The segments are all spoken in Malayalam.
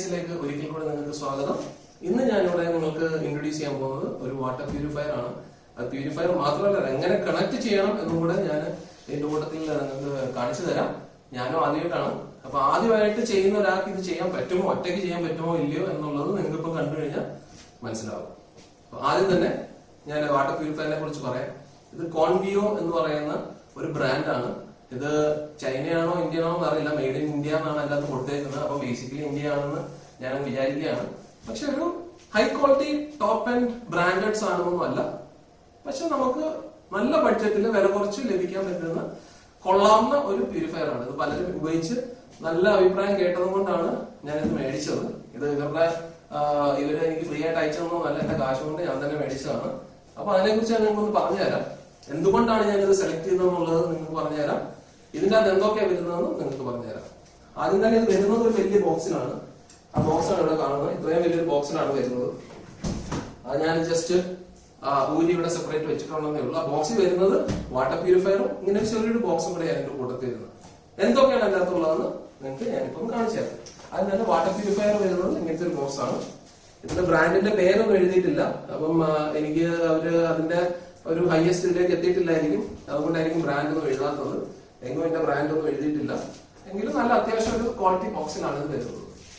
സയൻസിലേക്ക് ഒരിക്കൽ കൂടെ നിങ്ങൾക്ക് സ്വാഗതം ഇന്ന് ഞാനിവിടെ നിങ്ങൾക്ക് ഇൻട്രൊഡ്യൂസ് ചെയ്യാൻ പോകുന്നത് ഒരു വാട്ടർ പ്യൂരിഫയർ ആണ് അത് പ്യൂരിഫയർ മാത്രമല്ല എങ്ങനെ കണക്ട് ചെയ്യണം എന്നും കൂടെ ഞാൻ ഇതിന്റെ കൂട്ടത്തിൽ നിങ്ങൾക്ക് കാണിച്ചു തരാം ഞാനും ആദ്യമായിട്ടാണ് അപ്പൊ ആദ്യമായിട്ട് ചെയ്യുന്ന ഒരാൾക്ക് ഇത് ചെയ്യാൻ പറ്റുമോ ഒറ്റയ്ക്ക് ചെയ്യാൻ പറ്റുമോ ഇല്ലയോ എന്നുള്ളത് നിങ്ങൾക്ക് ഇപ്പൊ കണ്ടു കഴിഞ്ഞാൽ മനസ്സിലാവും അപ്പൊ ആദ്യം തന്നെ ഞാൻ വാട്ടർ പ്യൂരിഫയറിനെ കുറിച്ച് പറയാം ഇത് കോൺവിയോ എന്ന് പറയുന്ന ഒരു ബ്രാൻഡാണ് ഇത് ചൈനയാണോ ഇന്ത്യയാണോ എന്ന് അറിയില്ല മെയ്ഡ് ഇൻ ഇന്ത്യ എന്നാണ് അതിനകത്ത് കൊടുത്തേക്കുന്നത് അപ്പൊ ബേസിക്കലി ഇന്ത്യ ആണെന്ന് ഞാൻ വിചാരിക്കുകയാണ് പക്ഷെ ഒരു high quality top and brandeds ആണെന്നൊന്നും അല്ല പക്ഷെ നമുക്ക് നല്ല ബഡ്ജറ്റിൽ വില കുറച്ച് ലഭിക്കാൻ പറ്റുന്ന കൊള്ളാവുന്ന ഒരു പ്യൂരിഫയർ ആണ് ഇത് പലരും ഉപയോഗിച്ച് നല്ല അഭിപ്രായം കേട്ടത് കൊണ്ടാണ് ഞാൻ ഇത് മേടിച്ചത് ഇത് ഇവരുടെ ആ, ഇവര് എനിക്ക് ഫ്രീ ആയിട്ട് അയച്ചതൊന്നും അല്ല എന്റെ കാശ് കൊണ്ട് ഞാൻ തന്നെ മേടിച്ചതാണ് അപ്പൊ അതിനെ കുറിച്ച് ഞാൻ നിങ്ങൾക്കൊന്ന് പറഞ്ഞുതരാം എന്തുകൊണ്ടാണ് ഞാൻ ഇത് സെലക്ട് ചെയ്തതെന്നുള്ളത് നിങ്ങൾക്ക് പറഞ്ഞുതരാം ഇതിന്റെ അകത്ത് എന്തൊക്കെയാണ് വരുന്നതെന്ന് നിങ്ങൾക്ക് പറഞ്ഞുതരാം ആദ്യം തന്നെ ഇത് വരുന്നത് ഒരു വലിയ ബോക്സിലാണ് ആ ബോക്സാണ് ഇവിടെ കാണുന്നത് ഇത്രയും വലിയൊരു ബോക്സിലാണ് വരുന്നത് അത് ഞാൻ ജസ്റ്റ് ഊരി ഇവിടെ സെപ്പറേറ്റ് വെച്ചിട്ടുണ്ടെന്നേ ഉള്ളൂ ആ ബോക്സിൽ വരുന്നത് വാട്ടർ പ്യൂരിഫയറും ഇങ്ങനെ ഒരു ചെറിയൊരു ബോക്സും കൂടെ ഞാൻ എന്റെ കൂട്ടത്തിൽ വരുന്നത് എന്തൊക്കെയാണ് അതിന്റെ അകത്തുള്ളതെന്ന് നിങ്ങൾക്ക് ഞാനിപ്പം കാണിച്ചു തരാം അതിന് തന്നെ വാട്ടർ പ്യൂരിഫയർ വരുന്നത് ഇങ്ങനത്തെ ഒരു ബോക്സ് ആണ് ഇതിന്റെ ബ്രാൻഡിന്റെ പേരൊന്നും എഴുതിയിട്ടില്ല അപ്പം ആ, എനിക്ക് അവര് അതിന്റെ ഒരു ഹയസ്റ്റ് ഇതിലേക്ക് എത്തിയിട്ടില്ലായിരിക്കും അതുകൊണ്ടായിരിക്കും ബ്രാൻഡ് ഒന്നും എഴുതാത്തത് എങ്ങും എന്റെ ബ്രാൻഡ് ഒന്നും എഴുതിയിട്ടില്ല എങ്കിലും നല്ല അത്യാവശ്യം ഒരു ക്വാളിറ്റി ബോക്സിലാണ് ഇത് വരുന്നത്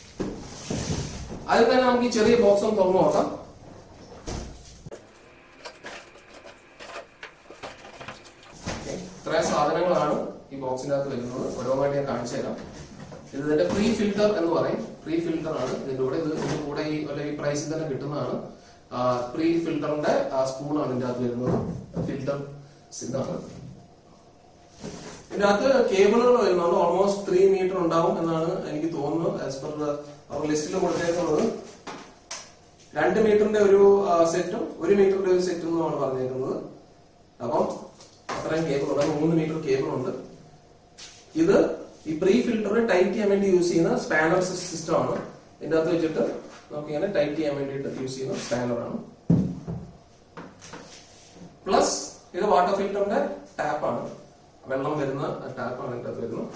അതിൽ തന്നെ നമുക്ക് ഈ ചെറിയ ബോക്സ് ഒന്ന് തുറന്നു നോക്കാം Okay. ഇത്രയും സാധനങ്ങളാണ് ഈ ബോക്സിന്റെ അകത്ത് വരുന്നത് ഓരോന്നായിട്ട് ഞാൻ കാണിച്ചു തരാം ഇത് ഇതിന്റെ പ്രീ ഫിൽറ്റർ എന്ന് പറയും പ്രീ ഫിൽറ്റർ ആണ് ഇതിന്റെ കൂടെ ഇത് ഇതിന്റെ കൂടെ ഈ അല്ലെ ഈ പ്രൈസിൽ തന്നെ കിട്ടുന്നതാണ് പ്രീ ഫിൽറ്ററിന്റെ സ്പൂൺ ആണ് ഇതിന്റെ അകത്ത് വരുന്നത് ഫിൽറ്റർ ഇതാണ് ഇതിന്റെ അകത്ത് കേബിളുകൾ വരുന്നുണ്ട് ഓൾമോസ്റ്റ് ത്രീ മീറ്റർ ഉണ്ടാവും എന്നാണ് എനിക്ക് തോന്നുന്നത് ആസ് പെർ അവർ ലിസ്റ്റിൽ കൊടുത്തേക്കുന്നത് രണ്ട് മീറ്ററിന്റെ ഒരു സെറ്റും ഒരു മീറ്ററിന്റെ ഒരു സെറ്റും എന്നാണ് പറഞ്ഞേക്കുന്നത് അപ്പം അത്രയും കേബിൾ ഉണ്ട് മൂന്ന് മീറ്റർ കേബിൾ ഉണ്ട് ഇത് ഈ പ്രീ ഫിൽറ്റർ ടൈറ്റ് ചെയ്യാൻ വേണ്ടി യൂസ് ചെയ്യുന്ന സ്പാനർ സിസ്റ്റം ആണ് ഇതിന്റെ അകത്ത് വെച്ചിട്ട് നമുക്ക് ഇങ്ങനെ ടൈറ്റ് ചെയ്യാൻ വേണ്ടിയിട്ട് യൂസ് ചെയ്യുന്ന സ്പാനർ ആണ് പ്ലസ് ഇത് വാട്ടർ ഫിൽറ്ററിന്റെ ടാപ്പാണ് വെള്ളം വരുന്ന ടാപ്പാണ് ഇതിന്റെ അകത്ത് വരുന്നത്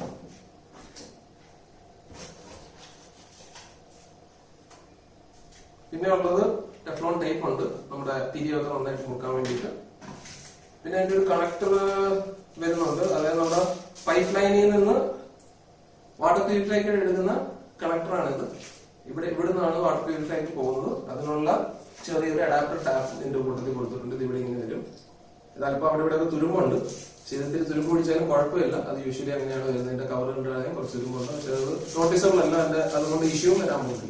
പിന്നെ ഉള്ളത് ടെഫ്ലോൺ ടേപ്പ് ഉണ്ട് നമ്മുടെ തിരിയൊക്കെ നന്നായിട്ട് മുക്കാൻ വേണ്ടിയിട്ട് പിന്നെ അതിന്റെ ഒരു കണക്ടർ വരുന്നുണ്ട് അതായത് നമ്മുടെ പൈപ്പ് ലൈനിൽ നിന്ന് വാട്ടർ പ്യൂരിഫൈക്ക് എടുക്കുന്ന കണക്ടറാണ് ഇത് ഇവിടെ ഇവിടെ നിന്നാണ് വാട്ടർ പ്യൂരിഫൈക്ക് പോകുന്നത് അതിനുള്ള ചെറിയൊരു അഡാപ്റ്റർ ടാപ്പ് ഇതിന്റെ കൂട്ടത്തിൽ കൊടുത്തിട്ടുണ്ട് ഇത് ഇവിടെ ഇങ്ങനെ വരും ഇത് അല്പം അവിടെ ഇവിടെ തുരുമ്പുണ്ട് ശരീരത്തിൽ തുരുമ്പ് പിടിച്ചാലും കുഴപ്പമില്ല അത് യൂഷ്വലി അങ്ങനെയാണ് വരുന്നത് ഇതിന്റെ കവർ ഉണ്ടായാലും കുറച്ച് തുരുമ്പുണ്ട് പക്ഷെ അത് നോട്ടീസബിൾ അല്ല അതിന്റെ അതുകൊണ്ട് ഇഷ്യൂ വരാൻ പോകുന്നില്ല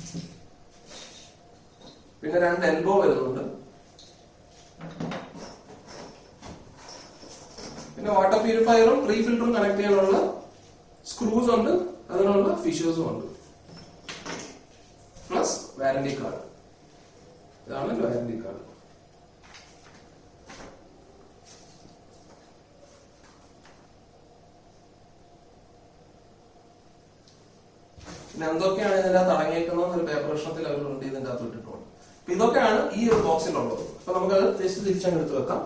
പിന്നെ രണ്ട് എൽബോ വരുന്നുണ്ട് പിന്നെ വാട്ടർ പ്യൂരിഫയറും പ്രീ ഫിൽറ്ററും കണക്ട് ചെയ്യാനുള്ള സ്ക്രൂസ് ഉണ്ട് അതിനുള്ള ഫിഷേഴ്സും ഉണ്ട് പ്ലസ് വാറന്റി കാർഡ് ഇതാണ് വാറന്റി കാർഡ് പിന്നെ എന്തൊക്കെയാണ് ഇതിന്റെ അകത്ത് അടങ്ങിയേക്കുന്നത് ഒരു പേപ്പർ കഷ്ണത്തിൽ അവർ ഉണ്ട് ഇതിന്റെ അകത്ത് ഇട്ടിട്ടുണ്ട് അപ്പൊ ഇതൊക്കെയാണ് ഈ ഒരു ബോക്സിലുള്ളത് അപ്പൊ നമുക്കത് ജസ്റ്റ് തിരിച്ചങ്ങ് എടുത്ത് വെക്കാം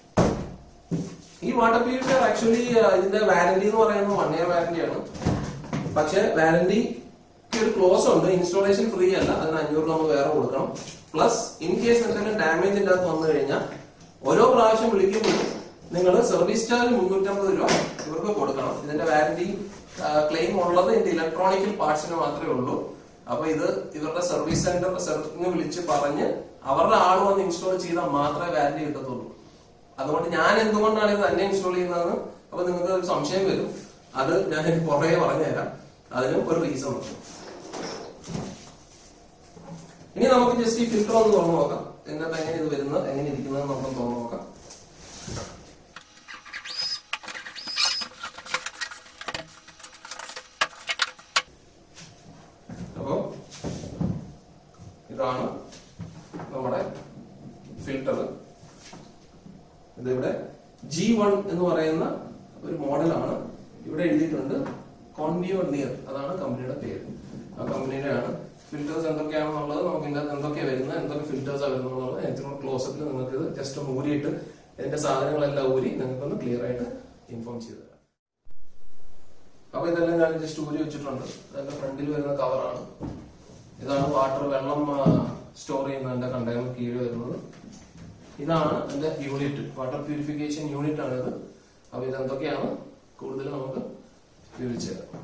ഈ വാട്ടർ പ്യൂരിഫയർ ആക്ച്വലി ഇതിന്റെ വാറന്റി എന്ന് പറയുന്നത് വൺ ഇയർ വാറന്റിയാണ് പക്ഷെ വാറന്റി ഒരു ക്ലോസ് ഉണ്ട് ഇൻസ്റ്റാളേഷൻ ഫ്രീ അല്ല അതിന് അഞ്ഞൂറ് നമ്മൾ വേറെ കൊടുക്കണം പ്ലസ് ഇൻ കേസ് എന്തെങ്കിലും ഡാമേജ് ഇതിന്റെ അകത്ത് വന്നു കഴിഞ്ഞാൽ ഓരോ പ്രാവശ്യം വിളിക്കുമ്പോൾ നിങ്ങൾ സർവീസ് ചാർജ് മുന്നൂറ്റമ്പത് രൂപ ഇവർക്ക് കൊടുക്കണം ഇതിന്റെ വാറന്റി ക്ലെയിം ഉള്ളത് ഇതിന്റെ ഇലക്ട്രോണിക്കൽ പാർട്സിന് മാത്രമേ ഉള്ളൂ അപ്പൊ ഇത് ഇവരുടെ സർവീസ് സെന്റർ സെർവിന് വിളിച്ച് പറഞ്ഞ് അവരുടെ ആൾ വന്ന് ഇൻസ്റ്റാൾ ചെയ്താൽ മാത്രമേ വാറന്റി കിട്ടത്തുള്ളൂ അതുകൊണ്ട് ഞാൻ എന്തുകൊണ്ടാണ് ഇത് തന്നെ ഇൻസ്റ്റാൾ ചെയ്യുന്നതെന്ന് അപ്പൊ നിങ്ങൾക്ക് ഒരു സംശയം വരും അത് ഞാൻ എനിക്ക് പുറകെ പറഞ്ഞുതരാം അതിനും ഒരു റീസൺ ഉണ്ട് ഇനി നമുക്ക് ജസ്റ്റ് ഈ ഫിൽറ്റർ ഒന്ന് തുറന്നു നോക്കാം എന്നിട്ട് എങ്ങനെ ഇത് വരുന്നത് എങ്ങനെ ഇരിക്കുന്നത് നമുക്ക് തുറന്നു നോക്കാം അപ്പോ ഇതാണ് നമ്മുടെ ഫിൽറ്റർ ഇതിവിടെ ജി വൺ എന്ന് പറയുന്ന ഒരു മോഡലാണ് ഇവിടെ എഴുതിയിട്ടുണ്ട് കോൺവിയോ നിയർ അതാണ് കമ്പനിയുടെ പേര് ആ കമ്പനിയുടെ ആണ് ഫിൽറ്റേഴ്സ് എന്തൊക്കെയാണെന്നുള്ളത് നമുക്ക് ഇതിന്റെ അകത്ത് എന്തൊക്കെയാണ് വരുന്നത് എന്തൊക്കെ ഫിൽറ്റേഴ്സ് വരുന്നത് എന്നുള്ളത് ഏറ്റവും ക്ലോസപ്പിൽ നിങ്ങൾക്ക് ഇത് ജസ്റ്റ് ഒന്ന് ഊരിയിട്ട് ഇതിന്റെ സാധനങ്ങളെല്ലാം ഊരി നിങ്ങൾക്കൊന്ന് ക്ലിയർ ആയിട്ട് ഇൻഫോം ചെയ്തു തരാം അപ്പൊ ഇതെല്ലാം ഞാൻ ജസ്റ്റ് ഊരി വെച്ചിട്ടുണ്ട് അതിന്റെ ഫ്രണ്ടിൽ വരുന്ന കവറാണ് ഇതാണ് വാട്ടർ വെള്ളം സ്റ്റോർ ചെയ്യുന്നതിന്റെ കണ്ടെയ്നർ കീഴിൽ വരുന്നത് ഇതാണ് എന്റെ യൂണിറ്റ് വാട്ടർ പ്യൂരിഫിക്കേഷൻ യൂണിറ്റ് ആണ് ഇത് അപ്പൊ ഇത് എന്തൊക്കെയാണ് കൂടുതൽ നമുക്ക് വിവരിച്ചു തരാം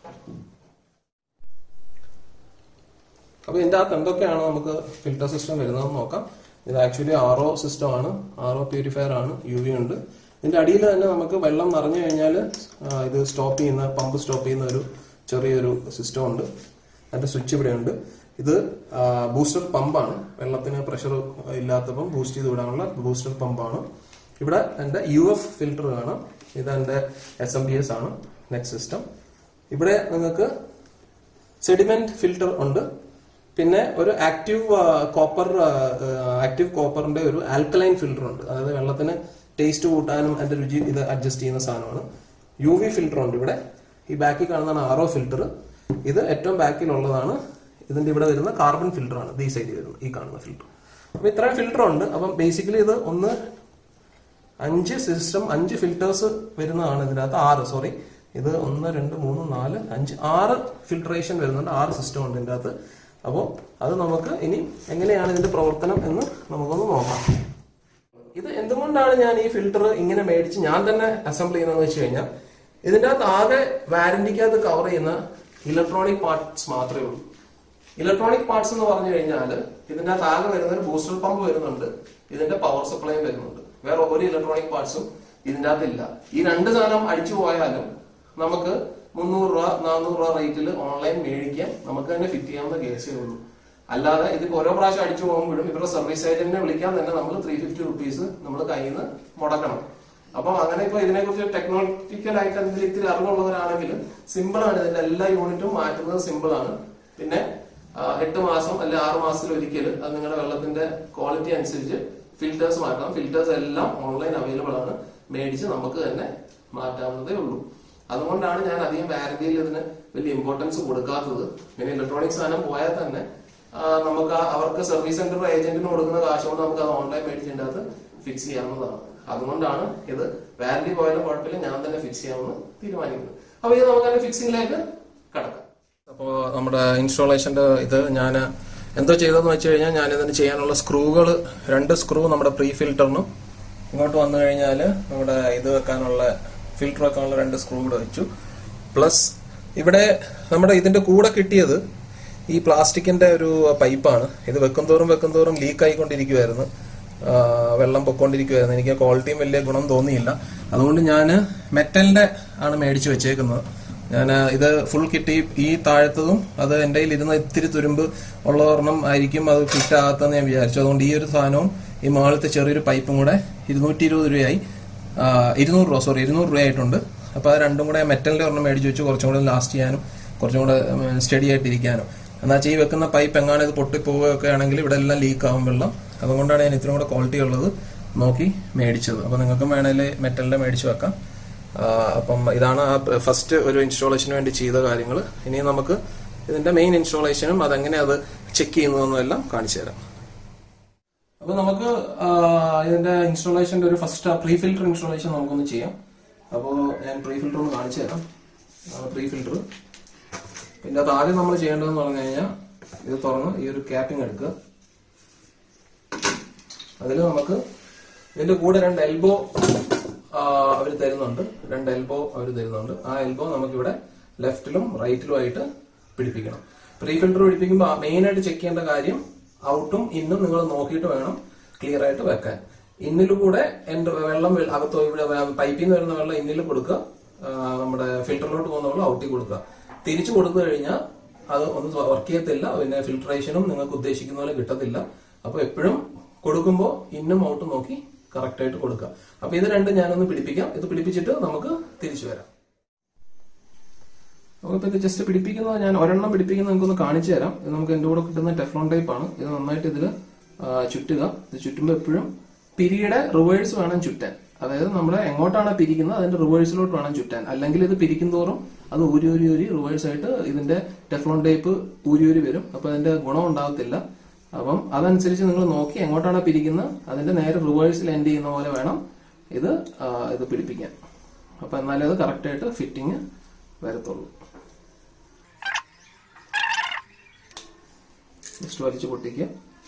അപ്പൊ ഇതിന്റെ അകത്ത് എന്തൊക്കെയാണ് നമുക്ക് ഫിൽട്ടർ സിസ്റ്റം വരുന്നതെന്ന് നോക്കാം ഇത് ആക്ച്വലി ആർ ഒ സിസ്റ്റം ആണ് ആർ ഒ പ്യൂരിഫയർ ആണ് യു വി ഉണ്ട് ഇതിന്റെ അടിയിൽ തന്നെ നമുക്ക് വെള്ളം നിറഞ്ഞു കഴിഞ്ഞാൽ ഇത് സ്റ്റോപ്പ് ചെയ്യുന്ന പമ്പ് സ്റ്റോപ്പ് ചെയ്യുന്ന ഒരു ചെറിയൊരു സിസ്റ്റം ഉണ്ട് അതിന്റെ സ്വിച്ച് ഇവിടെ ഉണ്ട് ഇത് ബൂസ്റ്റർ പമ്പാണ് വെള്ളത്തിന് പ്രഷർ ഇല്ലാത്തപ്പം ബൂസ്റ്റ് ചെയ്ത് വിടാനുള്ള ബൂസ്റ്റർ പമ്പാണ് ഇവിടെ എന്റെ യു എഫ് ഫിൽട്ടർ കാണാം ഇത് എന്റെ എസ് എം ബി എസ് ആണ് നെറ്റ് സിസ്റ്റം ഇവിടെ നിങ്ങൾക്ക് സെഡിമെന്റ് ഫിൽട്ടർ ഉണ്ട് പിന്നെ ഒരു ആക്റ്റീവ് കോപ്പർ ആക്റ്റീവ് കോപ്പറിന്റെ ഒരു ആൽക്കലൈൻ ഫിൽട്ടർ ഉണ്ട് അതായത് വെള്ളത്തിന് ടേസ്റ്റ് കൂട്ടാനും അതിന്റെ രുചി ഇത് അഡ്ജസ്റ്റ് ചെയ്യുന്ന സാധനമാണ് യു വി ഫിൽട്ടർ ഉണ്ട് ഇവിടെ ഈ ബാക്കിൽ കാണുന്നതാണ് ആർ ഒ ഫിൽട്ടർ ഇത് ഏറ്റവും ബാക്കിലുള്ളതാണ് ഇതിന്റെ ഇവിടെ വരുന്ന കാർബൺ ഫിൽട്ടർ ആണ് ഈ സൈഡിൽ വരുന്നത് ഈ കാണുന്ന ഫിൽട്ടർ അപ്പൊ ഇത്രയും ഫിൽട്ടർ ഉണ്ട് അപ്പം ബേസിക്കലി ഇത് ഒന്ന് അഞ്ച് സിസ്റ്റം അഞ്ച് ഫിൽറ്റേഴ്സ് വരുന്നതാണ് ഇതിനകത്ത് ആറ് സോറി ഇത് ഒന്ന് രണ്ട് മൂന്ന് നാല് അഞ്ച് ആറ് ഫിൽട്രേഷൻ വരുന്നുണ്ട് ആറ് സിസ്റ്റം ഉണ്ട് ഇതിൻ്റെ അകത്ത് അപ്പോൾ അത് നമുക്ക് ഇനി എങ്ങനെയാണ് ഇതിന്റെ പ്രവർത്തനം എന്ന് നമുക്കൊന്ന് നോക്കാം ഇത് എന്തുകൊണ്ടാണ് ഞാൻ ഈ ഫിൽട്ടർ ഇങ്ങനെ മേടിച്ച് ഞാൻ തന്നെ അസംബിൾ ചെയ്യുന്നതെന്ന് വെച്ച് കഴിഞ്ഞാൽ ഇതിന്റെ അകത്ത് ആകെ വാരണ്ടിക്കകത്ത് കവർ ചെയ്യുന്ന ഇലക്ട്രോണിക് പാർട്സ് മാത്രമേ ഉള്ളൂ ഇലക്ട്രോണിക് പാർട്സ് എന്ന് പറഞ്ഞു കഴിഞ്ഞാൽ ഇതിന്റെ അകത്ത് ആകെ വരുന്ന ഒരു ബൂസ്റ്റർ പമ്പ് വരുന്നുണ്ട് ഇതിന്റെ പവർ സപ്ലൈയും വരുന്നുണ്ട് വേറെ ഒരു ഇലക്ട്രോണിക് പാർട്സും ഇതിന്റെ അകത്തില്ല ഈ രണ്ട് സാധനം അടിച്ചു പോയാലും നമുക്ക് മുന്നൂറ് രൂപ നാനൂറ് രൂപ റേറ്റിൽ ഓൺലൈൻ മേടിക്കാം നമുക്ക് തന്നെ ഫിറ്റ് ചെയ്യാവുന്ന കേസേ ഉള്ളൂ അല്ലാതെ ഇതിപ്പോ ഓരോ പ്രാവശ്യം അടിച്ചു പോകുമ്പോഴും ഇവരുടെ സർവീസ് ഏജന്റിനെ വിളിക്കാൻ തന്നെ നമ്മൾ ത്രീ ഫിഫ്റ്റി റുപ്പീസ് നമ്മൾ കയ്യിൽ നിന്ന് മുടക്കണം അപ്പം അങ്ങനെ ഇപ്പൊ ഇതിനെക്കുറിച്ച് ടെക്നോളജിക്കൽ ആയിട്ട് എന്തെങ്കിലും ഇത്തിരി അറിവുള്ളവരാണെങ്കിൽ സിമ്പിൾ ആണ് ഇതിന്റെ എല്ലാ യൂണിറ്റും മാറ്റുന്നത് സിമ്പിൾ ആണ് പിന്നെ ആ, എട്ട് മാസം അല്ലെ ആറ് മാസത്തിൽ ഒരിക്കൽ അത് നിങ്ങളുടെ വെള്ളത്തിന്റെ ക്വാളിറ്റി അനുസരിച്ച് ഫിൽറ്റേഴ്സ് മാറ്റാം ഫിൽറ്റേഴ്സ് എല്ലാം ഓൺലൈൻ അവൈലബിൾ ആണ് മേടിച്ച് നമുക്ക് തന്നെ മാറ്റാവുന്നതേ ഉള്ളൂ അതുകൊണ്ടാണ് ഞാൻ അധികം വാരണ്ടിയിൽ ഇതിന് വലിയ ഇമ്പോർട്ടൻസ് കൊടുക്കാത്തത് പിന്നെ ഇലക്ട്രോണിക് സാധനം പോയാൽ തന്നെ ആ, നമുക്ക് ആ- അവർക്ക് സർവീസ് സെന്റർ ഏജന്റിന് കൊടുക്കുന്ന കാശ് കൊണ്ട് നമുക്ക് അത് ഓൺലൈൻ മേടിച്ചതിന്റെ അകത്ത് ഫിക്സ് ചെയ്യാവുന്നതാണ് അതുകൊണ്ടാണ് ഇത് വാരണ്ടി പോയാലും കുഴപ്പമില്ല ഞാൻ തന്നെ ഫിക്സ് ചെയ്യാമെന്ന് തീരുമാനിക്കുന്നത് അപ്പൊ ഇത് നമുക്ക് അതിന്റെ ഫിക്സിംഗിലേക്ക് കടക്കാം അപ്പോൾ നമ്മുടെ ഇൻസ്റ്റാളേഷന്റെ ഇത് ഞാൻ എന്തോ ചെയ്തതെന്ന് വെച്ച് കഴിഞ്ഞാൽ ഞാൻ ഇതിന് ചെയ്യാനുള്ള സ്ക്രൂകൾ രണ്ട് സ്ക്രൂ നമ്മുടെ പ്രീ ഫിൽറ്ററിനും ഇങ്ങോട്ട് വന്നു കഴിഞ്ഞാൽ നമ്മുടെ ഇത് വെക്കാനുള്ള ഫിൽറ്റർ വെക്കാനുള്ള രണ്ട് സ്ക്രൂ കൂടെ വെച്ചു പ്ലസ് ഇവിടെ നമ്മുടെ ഇതിന്റെ കൂടെ കിട്ടിയത് ഈ പ്ലാസ്റ്റിക്കിന്റെ ഒരു പൈപ്പാണ് ഇത് വെക്കും തോറും വെക്കും തോറും ലീക്ക് ആയിക്കൊണ്ടിരിക്കുമായിരുന്നു ആ, വെള്ളം പൊക്കോണ്ടിരിക്കുമായിരുന്നു എനിക്ക് ക്വാളിറ്റിയും വലിയ ഗുണം തോന്നിയില്ല അതുകൊണ്ട് ഞാൻ മെറ്റലിന്റെ ആണ് മേടിച്ചു വെച്ചേക്കുന്നത് ഞാൻ ഇത് ഫുൾ കിട്ടി ഈ താഴത്തതും അത് എൻ്റെ കയ്യിൽ ഇരുന്ന ഇത്തിരി തുരുമ്പ് ഉള്ള ഒരെണ്ണം ആയിരിക്കും അത് ഫിറ്റ് ആകത്തെന്ന് ഞാൻ വിചാരിച്ചു അതുകൊണ്ട് ഈ ഒരു സാധനവും ഈ മുകളിലത്തെ ചെറിയൊരു പൈപ്പും കൂടെ ഇരുന്നൂറ്റി ഇരുപത് രൂപയായി ആ, ഇരുന്നൂറ് രൂപ സോറി ഇരുന്നൂറ് രൂപയായിട്ടുണ്ട് അപ്പോൾ അത് രണ്ടും കൂടെ മെറ്റലിന്റെ ഒരെണ്ണം മേടിച്ച് വെച്ച് കുറച്ചും കൂടെ ലാസ്റ്റ് ചെയ്യാനും കുറച്ചും കൂടെ സ്റ്റഡി ആയിട്ടിരിക്കാനും എന്നാൽ വെച്ചാൽ ഈ വെക്കുന്ന പൈപ്പ് എങ്ങാനും ഇത് പൊട്ടിപ്പോവുകയൊക്കെ ആണെങ്കിൽ ഇവിടെ എല്ലാം ലീക്ക് ആവും വെള്ളം അതുകൊണ്ടാണ് ഞാൻ ഇത്രയും കൂടെ ക്വാളിറ്റി ഉള്ളത് നോക്കി മേടിച്ചത് അപ്പോൾ നിങ്ങൾക്കും വേണേൽ മെറ്റലിന്റെ മേടിച്ച് വെക്കാം ആ, അപ്പം ഇതാണ് ആ ഫസ്റ്റ് ഒരു ഇൻസ്റ്റാളേഷന് വേണ്ടി ചെയ്ത കാര്യങ്ങൾ ഇനി നമുക്ക് ഇതിന്റെ മെയിൻ ഇൻസ്റ്റാളേഷനും അതെങ്ങനെ അത് ചെക്ക് ചെയ്യുന്നതെന്നും എല്ലാം കാണിച്ചു തരാം അപ്പൊ നമുക്ക് ആ, ഇതിന്റെ ഇൻസ്റ്റാളേഷന്റെ ഒരു ഫസ്റ്റ് പ്രീ ഫിൽറ്റർ ഇൻസ്റ്റാളേഷൻ നമുക്കൊന്ന് ചെയ്യാം അപ്പോൾ ഞാൻ പ്രീ ഫിൽറ്റർ ഒന്ന് കാണിച്ചു തരാം പ്രീ ഫിൽറ്റർ പിന്നെ അത് ആദ്യം നമ്മൾ ചെയ്യേണ്ടതെന്ന് പറഞ്ഞു കഴിഞ്ഞാൽ ഇത് തുറന്ന് ഈ ഒരു ക്യാപ്പിംഗ് എടുക്കുക അതിൽ നമുക്ക് ഇതിന്റെ കൂടെ രണ്ട് എൽബോ അവർ തരുന്നുണ്ട് രണ്ട് എൽബോ അവർ തരുന്നുണ്ട് ആ എൽബോ നമുക്കിവിടെ ലെഫ്റ്റിലും റൈറ്റിലും ആയിട്ട് പിടിപ്പിക്കണം പ്രീ ഫിൽറ്റർ പിടിപ്പിക്കുമ്പോൾ മെയിൻ ആയിട്ട് ചെക്ക് ചെയ്യേണ്ട കാര്യം ഔട്ടും ഇന്നും നിങ്ങൾ നോക്കിയിട്ട് വേണം ക്ലിയർ ആയിട്ട് വെക്കാൻ ഇന്നിൽ കൂടെ എൻ്റെ വെള്ളം വെ- അകത്തോ ഇവിടെ പൈപ്പിൽ നിന്ന് വരുന്ന വെള്ളം ഇന്നിൽ കൊടുക്കുക ആ, നമ്മുടെ ഫിൽറ്ററിലോട്ട് പോകുന്ന വെള്ളം ഔട്ടിൽ കൊടുക്കുക തിരിച്ചു കൊടുത്തു കഴിഞ്ഞാൽ അത് ഒന്നും വർക്ക് ചെയ്യത്തില്ല പിന്നെ ഫിൽട്രേഷനും നിങ്ങൾക്ക് ഉദ്ദേശിക്കുന്ന പോലെ കിട്ടത്തില്ല അപ്പൊ എപ്പോഴും കൊടുക്കുമ്പോൾ ഇന്നും ഔട്ടും നോക്കി കറക്റ്റ് ആയിട്ട് കൊടുക്കുക അപ്പൊ ഇത് രണ്ടും ഞാനൊന്ന് പിടിപ്പിക്കാം ഇത് പിടിപ്പിച്ചിട്ട് നമുക്ക് തിരിച്ചു വരാം നമുക്കിപ്പോ ഇത് ജസ്റ്റ് പിടിപ്പിക്കുന്നത് ഞാൻ ഒരെണ്ണം പിടിപ്പിക്കുന്നത് നിങ്ങൾക്കൊന്ന് കാണിച്ചു തരാം ഇത് നമുക്ക് എന്റെ കൂടെ കിട്ടുന്ന ടെഫ്ലോൺ ടൈപ്പ് ആണ് ഇത് നന്നായിട്ട് ഇതിൽ ചുറ്റുക ഇത് ചുറ്റുമ്പോൾ എപ്പോഴും പിരിയുടെ റിവേഴ്സ് വേണം ചുറ്റാൻ അതായത് നമ്മൾ എങ്ങോട്ടാണ് പിരിക്കുന്നത് അതിന്റെ റിവേഴ്സിലോട്ട് വേണം ചുറ്റാൻ അല്ലെങ്കിൽ ഇത് പിരിക്കുന്തോറും അത് ഊരി ഊരി ഊരി റിവേഴ്സ് ആയിട്ട് ഇതിന്റെ ടെഫ്ലോൺ ടൈപ്പ് ഊരി ഊരി വരും അപ്പൊ അതിന്റെ ഗുണം ഉണ്ടാകത്തില്ല അപ്പം അതനുസരിച്ച് നിങ്ങൾ നോക്കി എങ്ങോട്ടാണ് പിരിക്കുന്നത് അതിന്റെ നേരെ റിവേഴ്സിൽ എൻഡ് ചെയ്യുന്ന പോലെ വേണം ഇത് ആ, ഇത് പിടിപ്പിക്കാൻ അപ്പൊ എന്നാലേ അത് കറക്റ്റ് ആയിട്ട് ഫിറ്റിങ് വരത്തുള്ളൂ ജസ്റ്റ് വലിച്ചു പൊട്ടിക്കുക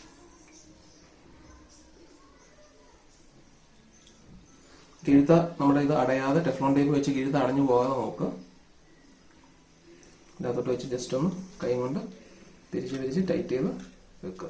കിഴുത്ത നമ്മുടെ ഇത് അടയാതെ ടെഫ്ലോൺ ടേപ്പ് വെച്ച് കിഴുത്ത അടഞ്ഞു പോകാതെ നോക്കുക ഇതിനകത്തോട്ട് വെച്ച് ജസ്റ്റ് ഒന്ന് കൈ കൊണ്ട് തിരിച്ച് തിരിച്ച് ടൈറ്റ് ചെയ്ത് വെക്കുക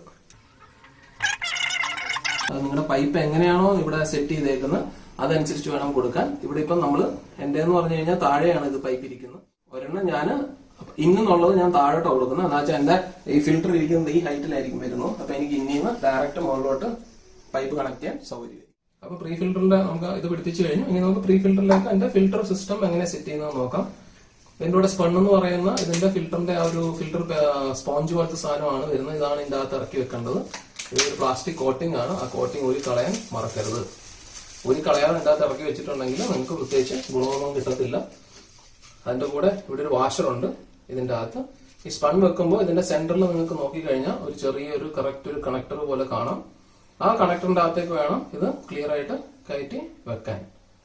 അത് നിങ്ങളുടെ പൈപ്പ് എങ്ങനെയാണോ ഇവിടെ സെറ്റ് ചെയ്തേക്കുന്നത് അതനുസരിച്ച് വേണം കൊടുക്കാൻ ഇവിടെ ഇപ്പം നമ്മൾ എന്റെ എന്ന് പറഞ്ഞു കഴിഞ്ഞാൽ താഴെയാണ് ഇത് പൈപ്പ് ഇരിക്കുന്നത് ഒരെണ്ണം ഞാൻ ഇന്നുള്ളത് ഞാൻ താഴോട്ട് കൊടുക്കുന്നത് എന്താ വെച്ചാൽ എന്റെ ഈ ഫിൽറ്റർ ഇരിക്കുന്നത് ഈ ഹൈറ്റിലായിരിക്കും വരുന്നത് അപ്പൊ എനിക്ക് ഇന്നിന്ന് ഡയറക്റ്റ് മുകളിലോട്ട് പൈപ്പ് കണക്ട് ചെയ്യാൻ സൗകര്യം അപ്പൊ പ്രീ ഫിൽറ്ററിന്റെ നമുക്ക് ഇത് പിടിപ്പിച്ചു കഴിഞ്ഞു ഇനി നമുക്ക് പ്രീ ഫിൽറ്ററിലേക്ക് എന്റെ ഫിൽറ്റർ സിസ്റ്റം എങ്ങനെ സെറ്റ് ചെയ്യുന്നത് നോക്കാം ഇതിന്റെ കൂടെ സ്പൺ എന്ന് പറയുന്ന ഇതിന്റെ ഫിൽറ്ററിന്റെ ആ ഒരു ഫിൽറ്റർ സ്പോഞ്ച് പോലത്തെ സാധനമാണ് വരുന്നത് ഇതാണ് ഇതിന്റെ അകത്ത് ഇറക്കി വെക്കേണ്ടത് ഇതൊരു പ്ലാസ്റ്റിക് കോട്ടിംഗ് ആണ് ആ കോട്ടിംഗ് ഒരു കളയാൻ മറക്കരുത് ഒരു കളയാൻ ഇതിന്റെ അകത്ത് ഇറക്കി വെച്ചിട്ടുണ്ടെങ്കിൽ നിങ്ങൾക്ക് പ്രത്യേകിച്ച് ഗുണമൊന്നും കിട്ടത്തില്ല അതിന്റെ കൂടെ ഇവിടെ ഒരു വാഷർ ഉണ്ട് ഇതിന്റെ അകത്ത് ഈ സ്പൺ വെക്കുമ്പോൾ ഇതിന്റെ സെന്ററിൽ നിങ്ങൾക്ക് നോക്കിക്കഴിഞ്ഞാൽ ഒരു ചെറിയൊരു കറക്റ്റ് ഒരു കണക്ടർ പോലെ കാണാം ആ കണക്ടറിന്റെ അകത്തേക്ക് വേണം ഇത് ക്ലിയർ ആയിട്ട് കയറ്റി വെക്കാൻ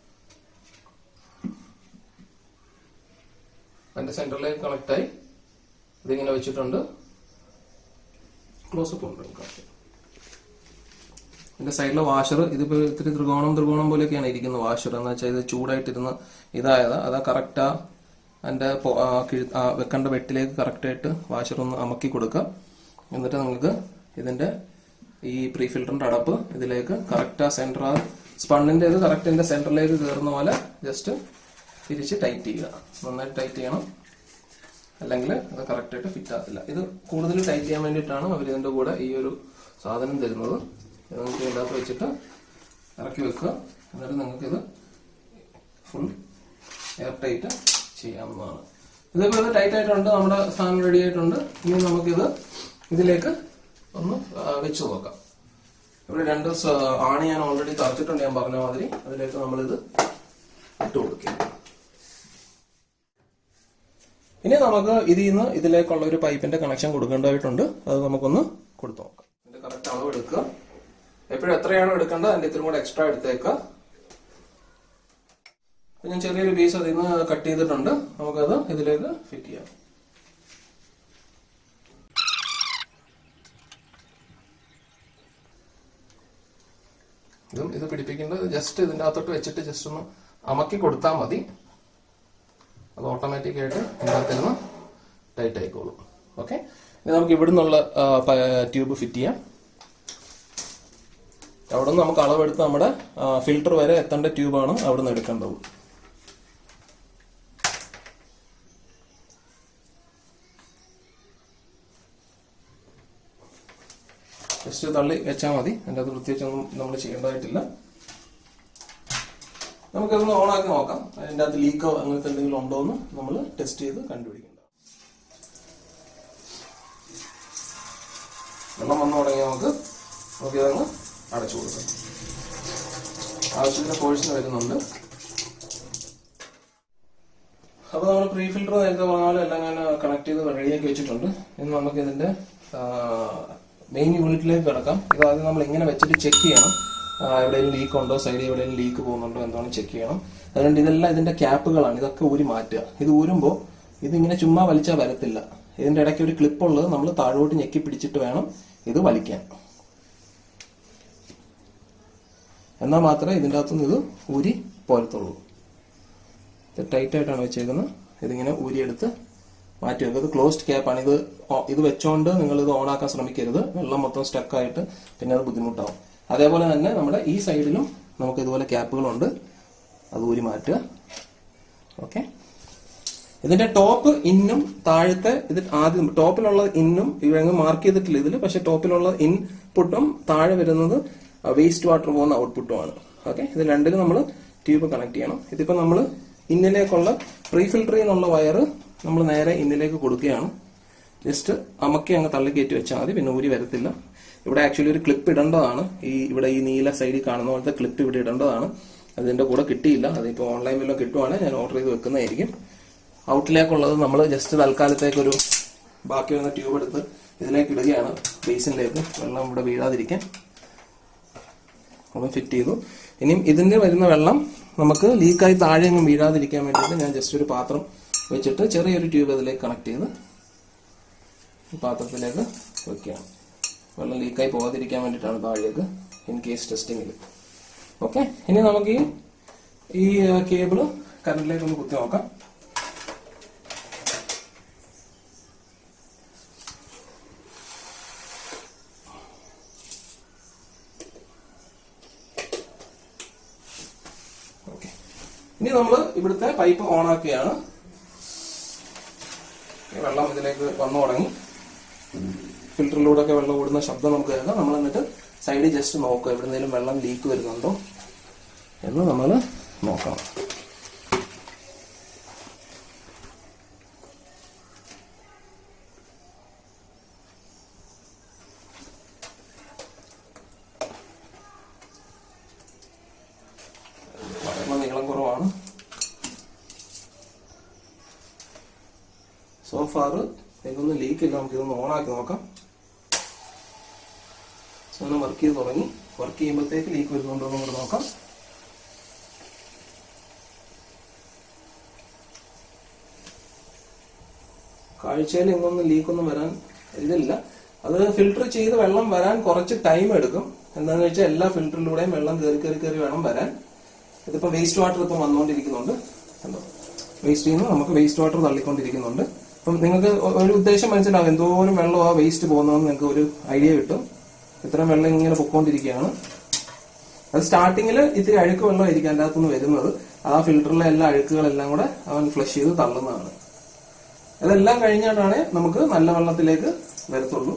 അതിന്റെ സെന്ററിലേക്ക് കണക്ട് ആയി ഇതിങ്ങനെ വെച്ചിട്ടുണ്ട് ക്ലോസപ്പ് ഉണ്ട് നമുക്ക് ഇതിന്റെ സൈഡിലെ വാഷർ ഇതിപ്പോ ഇത്തിരി ത്രികോണം ത്രികോണം പോലെയൊക്കെയാണ് ഇരിക്കുന്നത് വാഷർ എന്ന് വെച്ചാൽ ഇത് ചൂടായിട്ടിരുന്ന് ഇതായത് അതാ കറക്റ്റ് അതിന്റെ പൊ- ആ കിഴി- ആ വെക്കേണ്ട വെട്ടിലേക്ക് കറക്റ്റ് ആയിട്ട് വാഷർ ഒന്ന് അമക്കി കൊടുക്കുക എന്നിട്ട് നിങ്ങൾക്ക് ഇതിന്റെ ഈ പ്രീ ഫിൽറ്ററിന്റെ അടപ്പ് ഇതിലേക്ക് കറക്റ്റ് ആ സെന്റർ ആ സ്പണ്ണിന്റെ ഇത് കറക്റ്റിന്റെ സെന്ററിലേക്ക് കയറുന്ന പോലെ ജസ്റ്റ് തിരിച്ച് ടൈറ്റ് ചെയ്യുക നന്നായിട്ട് ടൈറ്റ് ചെയ്യണം അല്ലെങ്കിൽ അത് കറക്റ്റ് ആയിട്ട് ഫിറ്റ് ആകത്തില്ല ഇത് കൂടുതൽ ടൈറ്റ് ചെയ്യാൻ വേണ്ടിയിട്ടാണ് അവർ ഇതിന്റെ കൂടെ ഈ ഒരു സാധനം തരുന്നത് ഇത് നിങ്ങൾക്ക് ഇതിൻ്റെ അകത്ത് വെച്ചിട്ട് ഇറക്കി വെക്കുക എന്നിട്ട് നിങ്ങൾക്ക് ഇത് ഫുൾ എയർ ടൈറ്റ് ചെയ്യാവുന്നതാണ് ഇതിപ്പോൾ ഇത് ടൈറ്റ് ആയിട്ടുണ്ട് നമ്മുടെ സാധനം റെഡി ആയിട്ടുണ്ട് ഇനി നമുക്കിത് ഇതിലേക്ക് ഒന്ന് ആ, വെച്ച് നോക്കാം ഇവിടെ രണ്ട് സ- ആണി ഞാൻ ഓൾറെഡി തറച്ചിട്ടുണ്ട് ഞാൻ പറഞ്ഞ മാതിരി അതിലേക്ക് നമ്മളിത് ഇട്ട് കൊടുക്കുക ഇനി നമുക്ക് ഇതിൽ നിന്ന് ഇതിലേക്കുള്ള ഒരു പൈപ്പിന്റെ കണക്ഷൻ കൊടുക്കേണ്ടതായിട്ടുണ്ട് അത് നമുക്കൊന്ന് കൊടുത്തു നോക്കാം ഇതിന്റെ കറക്റ്റ് അളവ് എടുക്കുക എപ്പോഴും എത്രയാണോ എടുക്കേണ്ടത് അതിന്റെ ഇത്തിരി കൂടെ എക്സ്ട്രാ എടുത്തേക്കുക അപ്പൊ ഞാൻ ചെറിയൊരു പീസ് അതിൽ നിന്ന് കട്ട് ചെയ്തിട്ടുണ്ട് നമുക്കത് ഇതിലേക്ക് ഫിറ്റ് ചെയ്യാം ഇതും ഇത് പിടിപ്പിക്കേണ്ടത് ജസ്റ്റ് ഇതിന്റെ അകത്തോട്ട് വെച്ചിട്ട് ജസ്റ്റ് ഒന്ന് അമക്കി കൊടുത്താൽ മതി അത് ഓട്ടോമാറ്റിക് ആയിട്ട് ഇതിനകത്തിരുന്ന് ടൈറ്റ് ആയിക്കോളും ഓക്കെ ഇനി നമുക്ക് ഇവിടെ നിന്നുള്ള ട്യൂബ് ഫിറ്റ് ചെയ്യാം അവിടെ നിന്ന് നമുക്ക് അളവെടുത്ത് നമ്മുടെ ഫിൽട്ടർ വരെ എത്തേണ്ട ട്യൂബാണ് അവിടെ നിന്ന് എടുക്കേണ്ടത് ജസ്റ്റ് തള്ളി വെച്ചാൽ മതി അതിൻ്റെ അത് പ്രത്യേകിച്ചൊന്നും നമ്മൾ ചെയ്യേണ്ടതായിട്ടില്ല നമുക്കതൊന്ന് ഓണാക്കി നോക്കാം അതിൻ്റെ അകത്ത് ലീക്കോ അങ്ങനത്തെ എന്തെങ്കിലും ഉണ്ടോ എന്ന് നമ്മൾ ടെസ്റ്റ് ചെയ്ത് കണ്ടുപിടിക്കേണ്ട വെള്ളം വന്നു തുടങ്ങി നമുക്ക് നമുക്കിതങ്ങ് അടച്ചു കൊടുക്കാം ആവശ്യത്തിന് ഫോഴ്സിന് വരുന്നുണ്ട് അപ്പൊ നമ്മൾ പ്രീ ഫിൽറ്റർ നേരത്തെ പറഞ്ഞ പോലെ എല്ലാം ഞാൻ കണക്ട് ചെയ്ത് റെഡിയാക്കി വെച്ചിട്ടുണ്ട് ഇനി നമുക്ക് ഇതിന്റെ മെയിൻ യൂണിറ്റിലേക്ക് കിടക്കാം ഇത് ആദ്യം നമ്മൾ ഇങ്ങനെ വെച്ചിട്ട് ചെക്ക് ചെയ്യണം ആ, എവിടെയെങ്കിലും ലീക്ക് ഉണ്ടോ സൈഡിൽ എവിടെയെങ്കിലും ലീക്ക് പോകുന്നുണ്ടോ എന്താണ് ചെക്ക് ചെയ്യണം അതുകൊണ്ട് ഇതെല്ലാം ഇതിന്റെ ക്യാപ്പുകളാണ് ഇതൊക്കെ ഊരി മാറ്റുക ഇത് ഊരുമ്പോൾ ഇതിങ്ങനെ ചുമ്മാ വലിച്ചാൽ വരത്തില്ല ഇതിന്റെ ഇടയ്ക്ക് ഒരു ക്ലിപ്പ് ഉള്ളത് നമ്മൾ താഴോട്ട് ഞെക്കി പിടിച്ചിട്ട് വേണം ഇത് വലിക്കാൻ എന്നാൽ മാത്രമേ ഇതിൻ്റെ അകത്തുനിന്ന് ഇത് ഊരി പോരത്തുള്ളൂ ഇത് ടൈറ്റ് ആയിട്ടാണ് വെച്ചേക്കുന്നത് ഇതിങ്ങനെ ഊരിയെടുത്ത് മാറ്റി വെക്കുക ഇത് ക്ലോസ്ഡ് ക്യാപ്പാണ് ഇത് ഓ- ഇത് വെച്ചോണ്ട് നിങ്ങൾ ഇത് ഓണാക്കാൻ ശ്രമിക്കരുത് വെള്ളം മൊത്തം സ്റ്റക്ക് ആയിട്ട് പിന്നെ അത് ബുദ്ധിമുട്ടാവും അതേപോലെ തന്നെ നമ്മുടെ ഈ സൈഡിലും നമുക്ക് ഇതുപോലെ ക്യാപ്പുകളുണ്ട് അത് ഊരി മാറ്റുക ഓക്കെ ഇതിന്റെ ടോപ്പ് ഇന്നും താഴത്തെ ഇത് ആദ്യം ടോപ്പിലുള്ള ഇന്നും ഇവങ്ങ് മാർക്ക് ചെയ്തിട്ടില്ല ഇതിൽ പക്ഷെ ടോപ്പിലുള്ള ഇൻപുട്ടും താഴെ വരുന്നത് വേസ്റ്റ് വാട്ടർ പോകുന്ന ഔട്ട്പുട്ടുമാണ് ഓക്കെ ഇത് രണ്ടിലും നമ്മൾ ട്യൂബ് കണക്ട് ചെയ്യണം ഇതിപ്പോ നമ്മൾ ഇന്നിലേക്കുള്ള പ്രീ ഫിൽറ്റർ ചെയ്യുന്നുള്ള വയറ് നമ്മൾ നേരെ ഇന്നിലേക്ക് കൊടുക്കുകയാണ് ജസ്റ്റ് അമക്കി അങ്ങ് തള്ളി കയറ്റി വെച്ചാൽ മതി പിന്നെ ഊരി വരത്തില്ല ഇവിടെ ആക്ച്വലി ഒരു ക്ലിപ്പ് ഇടേണ്ടതാണ് ഈ ഇവിടെ ഈ നീല സൈഡിൽ കാണുന്ന പോലത്തെ ക്ലിപ്പ് ഇവിടെ ഇടേണ്ടതാണ് അതിന്റെ കൂടെ കിട്ടിയില്ല അതിപ്പോൾ ഓൺലൈൻ വല്ലതും കിട്ടുവാണെങ്കിൽ ഞാൻ ഓർഡർ ചെയ്ത് വെക്കുന്നതായിരിക്കും ഔട്ടിലേക്കുള്ളത് നമ്മൾ ജസ്റ്റ് തൽക്കാലത്തേക്കൊരു ബാക്കി വരുന്ന ട്യൂബ് എടുത്ത് ഇതിലേക്ക് ഇടുകയാണ് ബേസിനിലേക്ക് വെള്ളം ഇവിടെ വീഴാതിരിക്കാൻ ഒന്ന് ഫിറ്റ് ചെയ്തു ഇനിയും ഇതിന്റെ വരുന്ന വെള്ളം നമുക്ക് ലീക്കായി താഴെ ഒന്നും വീഴാതിരിക്കാൻ വേണ്ടിയിട്ട് ഞാൻ ജസ്റ്റ് ഒരു പാത്രം വെച്ചിട്ട് ചെറിയൊരു ട്യൂബ് അതിലേക്ക് കണക്ട് ചെയ്ത് ഈ പാത്രത്തിലേക്ക് വെക്കുകയാണ് വെള്ളം ലീക്കായി പോകാതിരിക്കാൻ വേണ്ടിയിട്ടാണ് താഴേക്ക് ഇൻ കേസ് ടെസ്റ്റിങ്ങിൽ ഓക്കെ ഇനി നമുക്ക് ഈ ഈ കേബിള് കറണ്ടിലേക്ക് ഒന്ന് കുത്തി നോക്കാം ഓക്കെ ഇനി നമ്മൾ ഇവിടുത്തെ പൈപ്പ് ഓൺ ആക്കുകയാണ് ഈ വെള്ളം ഇതിലേക്ക് വന്നു തുടങ്ങി ഫിൽറ്ററിലൂടെ ഒക്കെ വെള്ളം ഓടുന്ന ശബ്ദം നമുക്ക് കേൾക്കാം നമ്മൾ എന്നിട്ട് സൈഡിൽ ജസ്റ്റ് നോക്കുക എവിടുന്നേലും വെള്ളം ലീക്ക് വരുന്നുണ്ടോ എന്ന് നമ്മൾ നോക്കണം വളരെ നീളം കുറവാണ് സോഫാർ ഇതൊന്നും ലീക്ക് ഇല്ല നമുക്ക് ഇതൊന്ന് ഓണാക്കി നോക്കാം സാധനം വർക്ക് ചെയ്ത് തുടങ്ങി വർക്ക് ചെയ്യുമ്പോഴത്തേക്ക് ലീക്ക് വരുന്നുണ്ടോ എന്ന് കൂടെ നോക്കാം കാഴ്ചയിൽ ഇങ്ങൊന്നും ലീക്കൊന്നും വരാൻ ഇതില്ല അത് ഫിൽട്ടർ ചെയ്ത് വെള്ളം വരാൻ കുറച്ച് ടൈം എടുക്കും എന്താണെന്ന് വെച്ചാൽ എല്ലാ ഫിൽറ്ററിലൂടെയും വെള്ളം കയറി കയറി കയറി വേണം വരാൻ ഇതിപ്പോ വേസ്റ്റ് വാട്ടർ ഇപ്പം വന്നുകൊണ്ടിരിക്കുന്നുണ്ട് കണ്ടോ വേസ്റ്റിൽ നിന്ന് നമുക്ക് വേസ്റ്റ് വാട്ടർ തള്ളിക്കൊണ്ടിരിക്കുന്നുണ്ട് അപ്പം നിങ്ങൾക്ക് ഒ- ഒരു ഉദ്ദേശം മനസ്സിലാവും എന്തോരം വെള്ളം ആ വേസ്റ്റ് പോകുന്നതെന്ന് നിങ്ങൾക്ക് ഒരു ഐഡിയ കിട്ടും ഇത്രയും വെള്ളം ഇങ്ങനെ പൊക്കോണ്ടിരിക്കുകയാണ് അത് സ്റ്റാർട്ടിങ്ങിൽ ഇത്തിരി അഴുക്ക് വെള്ളമായിരിക്കും അതിൻ്റെ അകത്തുനിന്ന് വരുന്നത് ആ ഫിൽറ്ററിലെ എല്ലാ അഴുക്കുകളെല്ലാം കൂടെ അവൻ ഫ്ലഷ് ചെയ്ത് തള്ളുന്നതാണ് അതെല്ലാം കഴിഞ്ഞിട്ടാണ് നമുക്ക് നല്ല വെള്ളത്തിലേക്ക് വരത്തുള്ളൂ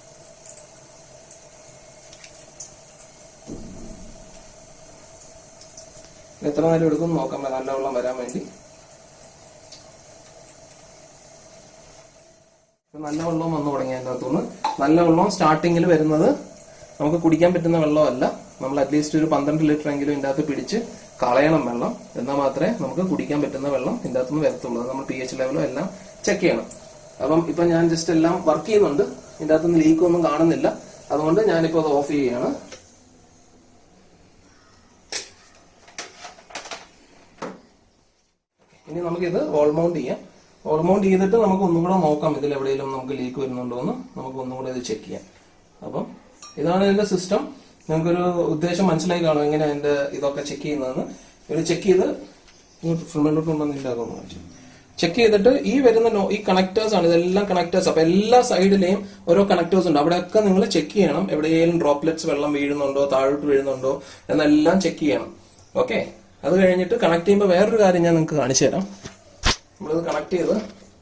എത്ര നേരം എടുക്കും നോക്കാം നല്ല വെള്ളം വരാൻ വേണ്ടി ഇപ്പൊ നല്ല വെള്ളവും വന്നു തുടങ്ങി അതിൻ്റെ അകത്തുനിന്ന് നല്ല വെള്ളം സ്റ്റാർട്ടിങ്ങിൽ വരുന്നത് നമുക്ക് കുടിക്കാൻ പറ്റുന്ന വെള്ളമല്ല നമ്മൾ അറ്റ്ലീസ്റ്റ് ഒരു പന്ത്രണ്ട് ലിറ്റർ എങ്കിലും ഇതിൻ്റെ അകത്ത് പിടിച്ച് കളയണം വെള്ളം എന്നാൽ മാത്രമേ നമുക്ക് കുടിക്കാൻ പറ്റുന്ന വെള്ളം ഇതിൻ്റെ അകത്തുനിന്ന് വരത്തുള്ളൂ അത് നമ്മൾ പി എച്ച് ലെവലും എല്ലാം ചെക്ക് ചെയ്യണം അപ്പം ഇപ്പൊ ഞാൻ ജസ്റ്റ് എല്ലാം വർക്ക് ചെയ്യുന്നുണ്ട് ഇതിൻ്റെ അകത്തുനിന്ന് ലീക്ക് ഒന്നും കാണുന്നില്ല അതുകൊണ്ട് ഞാനിപ്പോൾ അത് ഓഫ് ചെയ്യുകയാണ് ഇനി നമുക്കിത് വോൾ മൗണ്ട് ചെയ്യാം വോൾ മൗണ്ട് ചെയ്തിട്ട് നമുക്ക് ഒന്നും കൂടെ നോക്കാം ഇതിൽ എവിടെയെങ്കിലും നമുക്ക് ലീക്ക് വരുന്നുണ്ടോ എന്ന് നമുക്ക് ഒന്നും കൂടെ ഇത് ചെക്ക് ചെയ്യാം അപ്പം ഇതാണ് ഇതിന്റെ സിസ്റ്റം നിങ്ങൾക്കൊരു ഉദ്ദേശം മനസ്സിലായി കാണും എങ്ങനെ അതിന്റെ ഇതൊക്കെ ചെക്ക് ചെയ്യുന്നതെന്ന് ഇത് ചെക്ക് ചെയ്ത് ഫ്രണ്ടിലോട്ട് കൊണ്ടുവന്നില്ലാകുന്നു ചെക്ക് ചെയ്തിട്ട് ഈ വരുന്ന നോ- ഈ കണക്ടേഴ്സ് ആണ് ഇതെല്ലാം കണക്ടേഴ്സ് അപ്പൊ എല്ലാ സൈഡിലെയും ഓരോ കണക്ടേഴ്സ് ഉണ്ട് അവിടെയൊക്കെ നിങ്ങൾ ചെക്ക് ചെയ്യണം എവിടെയെങ്കിലും ഡ്രോപ്ലെറ്റ്സ് വെള്ളം വീഴുന്നുണ്ടോ താഴോട്ട് വീഴുന്നുണ്ടോ എന്നെല്ലാം ചെക്ക് ചെയ്യണം ഓക്കെ അത് കഴിഞ്ഞിട്ട് കണക്ട് ചെയ്യുമ്പോൾ വേറൊരു കാര്യം ഞാൻ നിങ്ങൾക്ക് കാണിച്ചു തരാം നമ്മളിത് കണക്ട് ചെയ്ത്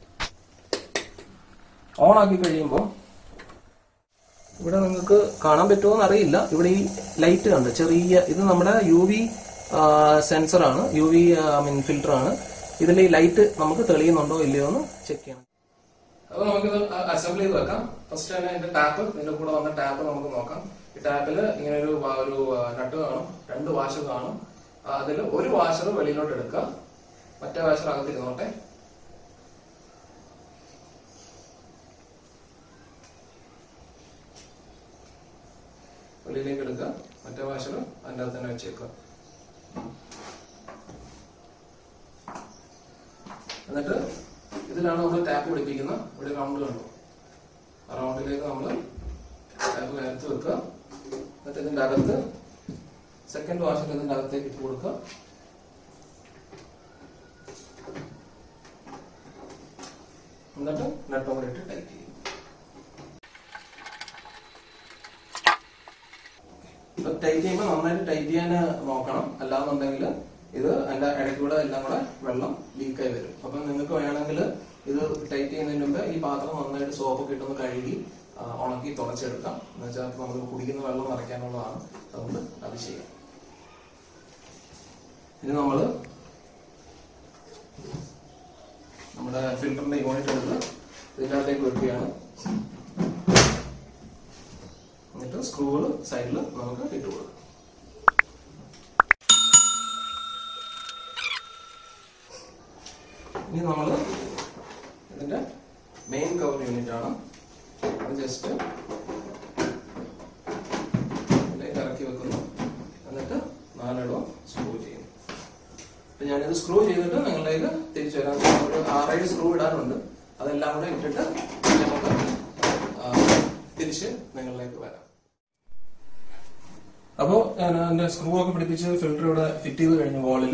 ഓൺ ആക്കി കഴിയുമ്പോൾ ഇവിടെ നിങ്ങൾക്ക് കാണാൻ പറ്റുമോ എന്ന് അറിയില്ല ഇവിടെ ഈ ലൈറ്റ് കണ്ട് ചെറിയ ഇത് നമ്മുടെ യു വി സെൻസർ ആണ് യു വി മീൻ ഫിൽറ്റർ ആണ് ഇതിൽ ഈ ലൈറ്റ് നമുക്ക് തെളിയുന്നുണ്ടോ ഇല്ലയോ എന്ന് ചെക്ക് ചെയ്യണം അപ്പൊ നമുക്കിത് അസംബിൾ ചെയ്ത് വെക്കാം ഫസ്റ്റ് തന്നെ ഇതിന്റെ ടാപ്പ് ഇതിന്റെ കൂടെ വന്ന ടാപ്പ് നമുക്ക് നോക്കാം ഈ ടാപ്പിൽ ഇങ്ങനെ ഒരു വാ- ഒരു നട്ട് കാണും രണ്ട് വാഷർ കാണും അതിൽ ഒരു വാഷർ വെളിയിലോട്ട് എടുക്കുക മറ്റേ വാഷർ അകത്തിരുന്നോട്ടെ വെളിയിലേക്ക് എടുക്കുക മറ്റേ വാഷർ അതിൻ്റെ അകത്ത് തന്നെ വെച്ചേക്കുക എന്നിട്ട് ഇതിലാണ് നമ്മൾ ടാപ്പ് പിടിപ്പിക്കുന്നത് ഇവിടെ റൗണ്ട് കണ്ടു ആ റൗണ്ടിലേക്ക് നമ്മൾ ടാപ്പ് കയർത്ത് വെക്കുക എന്നിട്ട് ഇതിന്റെ അകത്ത് സെക്കൻഡ് വാഷർ ഇതിന്റെ അകത്തേക്ക് ഇട്ട് കൊടുക്കുക എന്നിട്ട് നെട്ടും കൂടി ഇട്ട് ടൈറ്റ് ചെയ്യും ഇപ്പൊ ടൈറ്റ് ചെയ്യുമ്പോൾ നന്നായിട്ട് ടൈറ്റ് ചെയ്യാൻ നോക്കണം അല്ലാന്നുണ്ടെങ്കിൽ ഇത് അതിന്റെ ഇടയ്ക്കൂടെ എല്ലാം കൂടെ വെള്ളം ലീക്കായി വരും അപ്പൊ നിങ്ങൾക്ക് വേണമെങ്കിൽ ഇത് ടൈറ്റ് ചെയ്യുന്നതിന് മുമ്പ് ഈ പാത്രം നന്നായിട്ട് സോപ്പ് കിട്ടുന്ന കഴുകി ആ, ഉണക്കി തുടച്ചെടുക്കാം എന്ന് വെച്ചാൽ നമുക്ക് കുടിക്കുന്ന വെള്ളം നിറയ്ക്കാനുള്ളതാണ് അതുകൊണ്ട് അത് ചെയ്യാം ഇനി നമ്മള് നമ്മുടെ ഫിൽറ്ററിന്റെ യൂണിറ്റ് എടുത്ത് ഇതിൻ്റെ അകത്തേക്ക് വെക്കുകയാണ് എന്നിട്ട് സ്ക്രൂകൾ സൈഡിൽ നമുക്ക് ഇട്ട് കൊടുക്കാം ഇനി നമ്മൾ ഇതിന്റെ മെയിൻ കവർ യൂണിറ്റ് ആണ് അത് ജസ്റ്റ് ഇതിലേക്ക് ഇറക്കി വെക്കുന്നു എന്നിട്ട് നാലിടവും സ്ക്രൂ ചെയ്യുന്നു അപ്പൊ ഞാനിത് സ്ക്രൂ ചെയ്തിട്ട് നിങ്ങളിലേക്ക് തിരിച്ചു വരാം ഒരു ആറേഴ് സ്ക്രൂ ഇടാനുണ്ട് അതെല്ലാം കൂടെ ഇട്ടിട്ട് നമുക്ക് തിരിച്ച് നിങ്ങളിലേക്ക് വരാം അപ്പോ ഞാൻ എന്റെ സ്ക്രൂ ഒക്കെ പിടിപ്പിച്ച് ഫിൽറ്റർ ഇവിടെ ഫിറ്റ് ചെയ്ത് കഴിഞ്ഞു വാളിൽ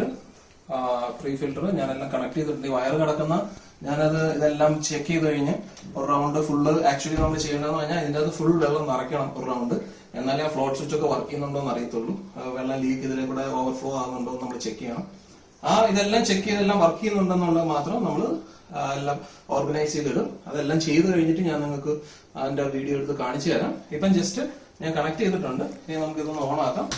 പ്രീ ഫിൽറ്റർ ഞാനെല്ലാം കണക്ട് ചെയ്തിട്ടുണ്ട് ഈ വയർ കിടക്കുന്ന ഞാനത് ഇതെല്ലാം ചെക്ക് ചെയ്ത് കഴിഞ്ഞ് ഒരു റൗണ്ട് ഫുള്ള് ആക്ച്വലി നമ്മൾ ചെയ്യേണ്ടതെന്ന് പറഞ്ഞാൽ ഇതിന്റെ അത് ഫുൾ വെള്ളം നിറയ്ക്കണം ഒരു റൗണ്ട് എന്നാലേ ആ ഫ്ലോട്ട് സ്വിച്ച് ഒക്കെ വർക്ക് ചെയ്യുന്നുണ്ടോ എന്ന് അറിയത്തുള്ളൂ ആ വെള്ളം ലീക്ക് ഇതിലെ കൂടെ ഓവർഫ്ലോ ആകുന്നുണ്ടോ എന്ന് നമ്മൾ ചെക്ക് ചെയ്യണം ആ ഇതെല്ലാം ചെക്ക് ചെയ്തെല്ലാം വർക്ക് ചെയ്യുന്നുണ്ടെന്നുള്ളത് മാത്രം നമ്മൾ എല്ലാം ഓർഗനൈസ് ചെയ്തിടും അതെല്ലാം ചെയ്ത് കഴിഞ്ഞിട്ട് ഞാൻ നിങ്ങൾക്ക് അതിന്റെ വീഡിയോ എടുത്ത് കാണിച്ചു തരാം ഇപ്പം ജസ്റ്റ് ഞാൻ കണക്ട് ചെയ്തിട്ടുണ്ട് ഇനി നമുക്ക് ഇതൊന്ന് ഓൺ ആക്കാം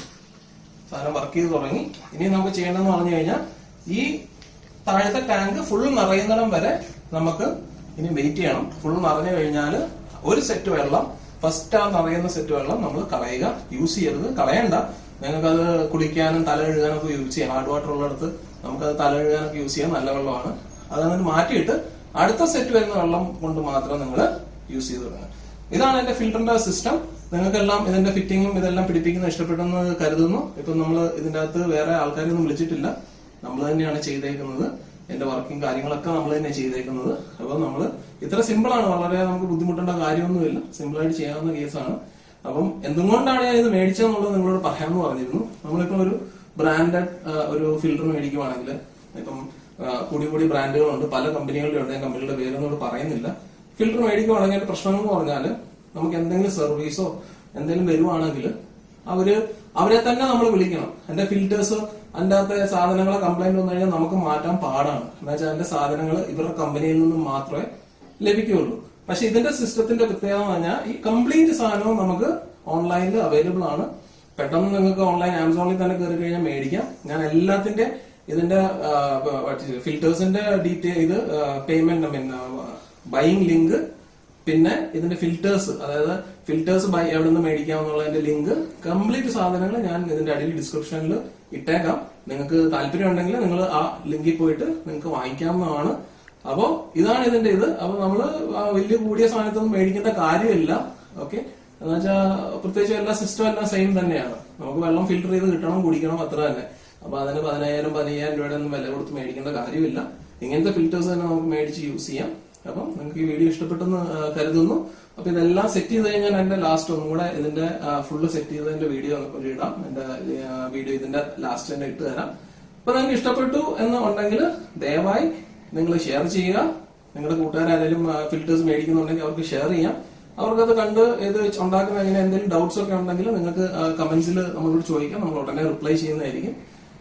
സാധനം വർക്ക് ചെയ്ത് തുടങ്ങി ഇനി നമുക്ക് ചെയ്യേണ്ടതെന്ന് പറഞ്ഞു കഴിഞ്ഞാൽ ഈ താഴത്തെ ടാങ്ക് ഫുൾ നിറയുന്നിടം വരെ നമുക്ക് ഇനി വെയിറ്റ് ചെയ്യണം ഫുൾ നിറഞ്ഞു കഴിഞ്ഞാൽ ഒരു സെറ്റ് വെള്ളം ഫസ്റ്റ് ആ നിറയുന്ന സെറ്റ് വെള്ളം നമ്മൾ കളയുക യൂസ് ചെയ്യരുത് കളയണ്ട നിങ്ങൾക്കത് കുളിക്കാനും തല കഴുകാനും ഒക്കെ യൂസ് ചെയ്യാം ഹാർഡ് വാട്ടർ ഉള്ളിടത്ത് നമുക്കത് തല കഴുകാനൊക്കെ യൂസ് ചെയ്യാൻ നല്ല വെള്ളമാണ് അതങ്ങനെ മാറ്റിയിട്ട് അടുത്ത സെറ്റ് വരുന്ന വെള്ളം കൊണ്ട് മാത്രം നിങ്ങൾ യൂസ് ചെയ്ത് തുടങ്ങുക ഇതാണ് എന്റെ ഫിൽറ്ററിന്റെ സിസ്റ്റം നിങ്ങൾക്കെല്ലാം ഇതിന്റെ ഫിറ്റിങ്ങും ഇതെല്ലാം പിടിപ്പിക്കുന്ന ഇഷ്ടപ്പെട്ടെന്ന് കരുതുന്നു ഇപ്പൊ നമ്മൾ ഇതിന്റെ അകത്ത് വേറെ ആൾക്കാരെയൊന്നും വിളിച്ചിട്ടില്ല നമ്മൾ തന്നെയാണ് ചെയ്തേക്കുന്നത് എന്റെ വർക്കിംഗ് കാര്യങ്ങളൊക്കെ നമ്മൾ തന്നെ ചെയ്തേക്കുന്നത് അപ്പൊ നമ്മൾ ഇത്ര സിമ്പിൾ ആണ് വളരെ നമുക്ക് ബുദ്ധിമുട്ടേണ്ട കാര്യമൊന്നുമില്ല സിമ്പിൾ ആയിട്ട് ചെയ്യാവുന്ന കേസാണ് അപ്പം എന്തുകൊണ്ടാണ് ഞാൻ ഇത് മേടിച്ചതെന്നുള്ളത് നിങ്ങളോട് പറയാമെന്ന് പറഞ്ഞിരുന്നു നമ്മളിപ്പോ ഒരു ബ്രാൻഡഡ് ഒരു ഫിൽറ്റർ മേടിക്കുവാണെങ്കിൽ ഇപ്പം ആ, കൂടി കൂടി ബ്രാൻഡുകളുണ്ട് പല കമ്പനികളുടെ ഉണ്ട് ഞാൻ കമ്പനിയുടെ പേരൊന്നും ഇവിടെ പറയുന്നില്ല ഫിൽറ്റർ മേടിക്കുവാണെങ്കിൽ അതിന്റെ പ്രശ്നം എന്ന് പറഞ്ഞാൽ നമുക്ക് എന്തെങ്കിലും സർവീസോ എന്തെങ്കിലും വരുവാണെങ്കിൽ അവര് അവരെ തന്നെ നമ്മൾ വിളിക്കണം എന്റെ ഫിൽറ്റേഴ്സ് അതിന്റെ അകത്തെ സാധനങ്ങളെ കംപ്ലൈന്റ് വന്നു കഴിഞ്ഞാൽ നമുക്ക് മാറ്റാൻ പാടാണ് എന്ന് വെച്ചാൽ അതിന്റെ സാധനങ്ങൾ ഇവരുടെ കമ്പനിയിൽ നിന്നും മാത്രമേ ലഭിക്കുകയുള്ളൂ പക്ഷെ ഇതിന്റെ സിസ്റ്റത്തിന്റെ പ്രത്യേകത എന്ന് പറഞ്ഞാൽ ഈ കംപ്ലീറ്റ് സാധനവും നമുക്ക് ഓൺലൈനിൽ അവൈലബിൾ ആണ് പെട്ടെന്ന് നിങ്ങൾക്ക് ഓൺലൈൻ ആമസോണിൽ തന്നെ കയറി കഴിഞ്ഞാൽ മേടിക്കാം ഞാൻ എല്ലാത്തിന്റെ ഇതിന്റെ ഫിൽറ്റേഴ്സിന്റെ ഡീറ്റെയിൽ ഇത് പേയ്മെന്റ് മീൻ ബൈയിങ് ലിങ്ക് പിന്നെ ഇതിന്റെ ഫിൽറ്റേഴ്സ് അതായത് ഫിൽറ്റേഴ്സ് ബൈ എവിടെ നിന്ന് മേടിക്കാം എന്നുള്ളതിന്റെ ലിങ്ക് കംപ്ലീറ്റ് സാധനങ്ങൾ ഞാൻ ഇതിന്റെ അടിയിൽ ഡിസ്ക്രിപ്ഷനിൽ ഇട്ടേക്കാം നിങ്ങൾക്ക് താല്പര്യം ഉണ്ടെങ്കിൽ നിങ്ങൾ ആ ലിങ്കിൽ പോയിട്ട് നിങ്ങൾക്ക് വാങ്ങിക്കാവുന്നതാണ് അപ്പോ ഇതാണ് ഇതിന്റെ ഇത് അപ്പൊ നമ്മള് ആ വലിയ കൂടിയ സാധനത്തൊന്നും മേടിക്കേണ്ട കാര്യമില്ല ഓക്കെ എന്ന് വെച്ചാൽ പ്രത്യേകിച്ച് എല്ലാ സിസ്റ്റം എല്ലാം സെയിം തന്നെയാണ് നമുക്ക് വെള്ളം ഫിൽറ്റർ ചെയ്ത് കിട്ടണം കുടിക്കണം അത്ര തന്നെ അപ്പൊ അതിന് പതിനായിരം പതിനയ്യായിരം രൂപയുടെ ഒന്നും വില കൊടുത്ത് മേടിക്കേണ്ട കാര്യമില്ല ഇങ്ങനത്തെ ഫിൽറ്റേഴ്സ് തന്നെ നമുക്ക് മേടിച്ച് യൂസ് ചെയ്യാം അപ്പം നിങ്ങൾക്ക് ഈ വീഡിയോ ഇഷ്ടപ്പെട്ടെന്ന് ആ, കരുതുന്നു അപ്പൊ ഇതെല്ലാം സെറ്റ് ചെയ്ത് കഴിഞ്ഞാൽ എന്റെ ലാസ്റ്റ് ഒന്നും കൂടെ ഇതിന്റെ ഫുള്ള് സെറ്റ് ചെയ്തതിന്റെ വീഡിയോ ഒരു ഇടാം എന്റെ വീഡിയോ ഇതിന്റെ ലാസ്റ്റ് തന്നെ ഇട്ട് തരാം അപ്പൊ നിങ്ങൾക്ക് ഇഷ്ടപ്പെട്ടു എന്ന് ഉണ്ടെങ്കിൽ ദയവായി നിങ്ങൾ ഷെയർ ചെയ്യുക നിങ്ങളുടെ കൂട്ടുകാരായാലും ഫിൽറ്റേഴ്സ് മേടിക്കുന്നുണ്ടെങ്കിൽ അവർക്ക് ഷെയർ ചെയ്യാം അവർക്കത് കണ്ട് ഇത് ഉണ്ടാക്കുന്ന എങ്ങനെ എന്തെങ്കിലും ഡൗട്ട്സ് ഒക്കെ ഉണ്ടെങ്കിൽ നിങ്ങൾക്ക് കമന്റ്സിൽ നമ്മളോട് ചോദിക്കാം നമ്മൾ ഉടനെ റിപ്ലൈ ചെയ്യുന്നതായിരിക്കും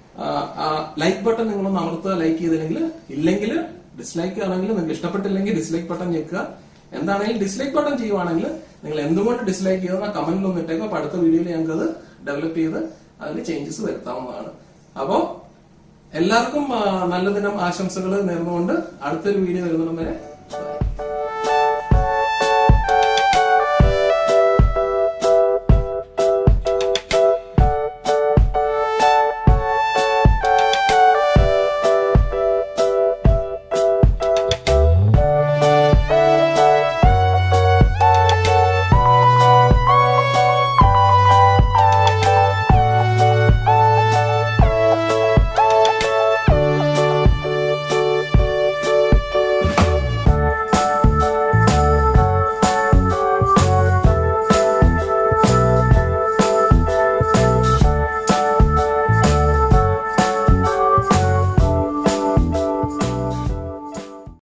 ലൈക്ക് ബട്ടൺ നിങ്ങളൊന്ന് അമർത്തുക ലൈക്ക് ചെയ്തില്ലെങ്കിൽ ഇല്ലെങ്കിൽ ഡിസ്ലൈക്ക് ആണെങ്കിൽ നിങ്ങൾക്ക് ഇഷ്ടപ്പെട്ടില്ലെങ്കിൽ ഡിസ്ലൈക്ക് ബട്ടൺ ഞെക്കുക എന്താണെങ്കിലും ഡിസ്ലൈക്ക് ബട്ടൺ ചെയ്യുവാണെങ്കിൽ നിങ്ങൾ എന്തുകൊണ്ട് ഡിസ്ലൈക്ക് ചെയ്തെന്ന കമന്റിൽ ഒന്ന് ഇട്ടേക്കും അപ്പൊ അടുത്ത വീഡിയോയിൽ ഞങ്ങൾക്ക് അത് ഡെവലപ്പ് ചെയ്ത് അതിൽ ചേഞ്ചസ് വരുത്താവുന്നതാണ് അപ്പോ എല്ലാവർക്കും ആ, നല്ല ദിനം ആശംസകൾ നേർന്നുകൊണ്ട് അടുത്തൊരു വീഡിയോ വരുന്നിടം വരെ